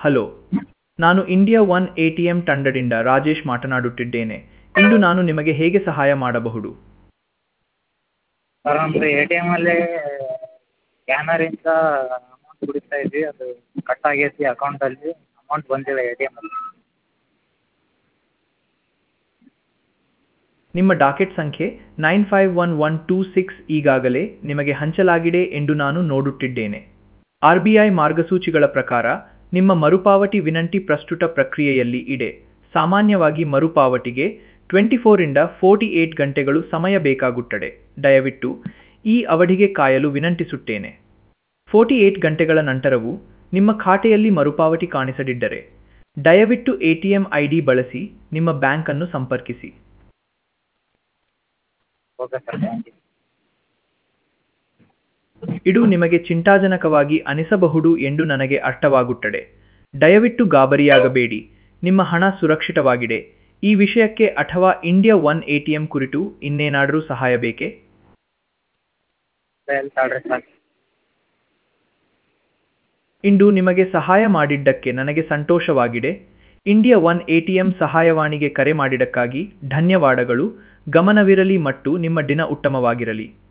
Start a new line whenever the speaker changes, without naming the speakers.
hello ನಾನು India one A T M ತಂಡದಿಂದ ರಾಜೇಶ್ ಮಾತನಾಡುತ್ತಿದ್ದೇನೆ ಇಂದು ನಾನು ನಿಮಗೆ ಹೇಗೆ ಸಹಾಯ ಮಾಡಬಹುದು
ಸರ್ ನಮ್ಮದು ಎ ಟಿ ಎಮ್ಮಲ್ಲಿ ಸ್ಕ್ಯಾನರಿಂದ ಅಮೌಂಟ್ ಬಿಡಿಸ್ತಾ ಇದ್ವಿ ಅದು ಕಟ್ ಆಗೈತಿ ಅಕೌಂಟಲ್ಲಿ ಅಮೌಂಟ್ ಬಂದಿಲ್ಲ ಎ ಟಿ ಎಮ್ಮಲ್ಲಿ
ನಿಮ್ಮ ಡಾಕೆಟ್ ಸಂಖ್ಯೆ nine five one one two six ಈಗಾಗಲೇ ನಿಮಗೆ ಹಂಚಲಾಗಿದೆ ಎಂದು ನಾನು ನೋಡುತ್ತಿದ್ದೇನೆ ಆರ್ ಬಿ ಐ ಮಾರ್ಗಸೂಚಿಗಳ ಪ್ರಕಾರ ನಿಮ್ಮ ಮರುಪಾವತಿ ವಿನಂತಿ ಪ್ರಸ್ತುತ ಪ್ರಕ್ರಿಯೆಯಲ್ಲಿ ಇದೆ ಸಾಮಾನ್ಯವಾಗಿ ಮರುಪಾವತಿಗೆ ಟ್ವೆಂಟಿ ಫೋರಿಂದ ಫೋರ್ಟಿ ಏಟ್ ಗಂಟೆಗಳು ಸಮಯ ಬೇಕಾಗುತ್ತದೆ ದಯವಿಟ್ಟು ಈ ಅವಧಿಗೆ ಕಾಯಲು ವಿನಂತಿಸುತ್ತೇನೆ ಫೋರ್ಟಿ ಏಟ್ ಗಂಟೆಗಳ ನಂತರವೂ ನಿಮ್ಮ ಖಾತೆಯಲ್ಲಿ ಮರುಪಾವತಿ ಕಾಣಿಸದಿದ್ದರೆ ದಯವಿಟ್ಟು A T M I D ಬಳಸಿ ನಿಮ್ಮ ಬ್ಯಾಂಕನ್ನು ಸಂಪರ್ಕಿಸಿ
ಓಕೆ ಸರ್ ಥ್ಯಾಂಕ್ ಯು
ಇದು ನಿಮಗೆ ಚಿಂತಾಜನಕವಾಗಿ ಅನಿಸಬಹುದು ಎಂದು ನನಗೆ ಅರ್ಥವಾಗುತ್ತದೆ ದಯವಿಟ್ಟು ಗಾಬರಿಯಾಗಬೇಡಿ ನಿಮ್ಮ ಹಣ ಸುರಕ್ಷಿತವಾಗಿದೆ ಈ ವಿಷಯಕ್ಕೆ ಅಥವಾ India one A T M ಕುರಿತು ಇನ್ನೇನಾದರೂ ಸಹಾಯ ಬೇಕೇ
ಸರಿ ತಾಳ್ರಿ ಸರ್
ಇಂದು ನಿಮಗೆ ಸಹಾಯ ಮಾಡಿದ್ದಕ್ಕೆ ನನಗೆ ಸಂತೋಷವಾಗಿದೆ India one A T M ಸಹಾಯವಾಣಿಗೆ ಕರೆ ಮಾಡಿದ್ದಕ್ಕಾಗಿ ಧನ್ಯವಾದಗಳು ಗಮನವಿರಲಿ ಮತ್ತು ನಿಮ್ಮ ದಿನ ಉತ್ತಮವಾಗಿರಲಿ